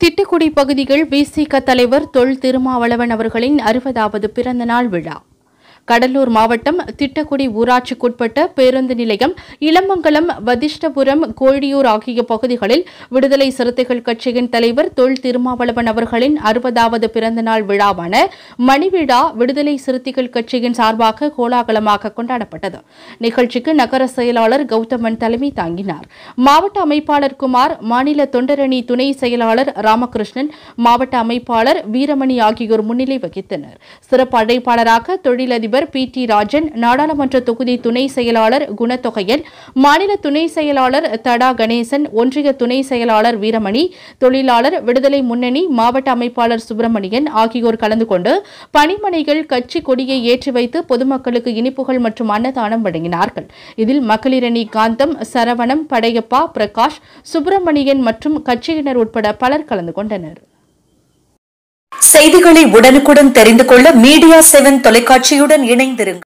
திட்டுக்குடி பகுதியில் விசிக தலைவர் தொல் திருமாவளவன் அவர்களின் அறுபதாவது பிறந்த நாள் விழா கடலூர் மாவட்டம் திட்டக்குடி ஊராட்சிக்குட்பட்ட பேருந்து நிலையம் இளமங்கலம் வதிஷ்டபுரம் கோழியூர் ஆகிய பகுதிகளில் விடுதலை சிறுத்தைகள் கட்சியின் தலைவர் தொல் திருமாவளவன் அவர்களின் அறுபதாவது பிறந்த நாள் விழாவான மணிவிழா விடுதலை சிறுத்தைகள் கட்சியின் சார்பாக கோலாகலமாக கொண்டாடப்பட்டது நிகழ்ச்சிக்கு நகர செயலாளர் கௌதமன் தலைமை தாங்கினார் மாவட்ட அமைப்பாளர் குமார் மாநில தொண்டரணி துணை செயலாளர் ராமகிருஷ்ணன் மாவட்ட அமைப்பாளர் வீரமணி ஆகியோர் முன்னிலை வகித்தனர் சிறப்பு அழைப்பாளராக தொழிலதிபர் பி டி ராஜன் நாடாளுமன்ற தொகுதி துணை செயலாளர் குணத்தொகையன் மாநில துணை செயலாளர் தடா கணேசன் ஒன்றிய துணை செயலாளர் வீரமணி தொழிலாளர் விடுதலை முன்னணி மாவட்ட அமைப்பாளர் சுப்பிரமணியன் ஆகியோர் கலந்து கொண்டு பணிமனைகள் கட்சி கொடியை ஏற்றி வைத்து பொதுமக்களுக்கு இனிப்புகள் மற்றும் அன்னதானம் வழங்கினார்கள் இதில் மகளிரணி காந்தம் சரவணம் படையப்பா பிரகாஷ் சுப்பிரமணியன் மற்றும் கட்சியினர் உட்பட பலர் கலந்து கொண்டனர் செய்திகளை உடனுக்குடன் தெரிந்து கொள்ள மீடியா செவன் தொலைக்காட்சியுடன் இணைந்திருங்கள்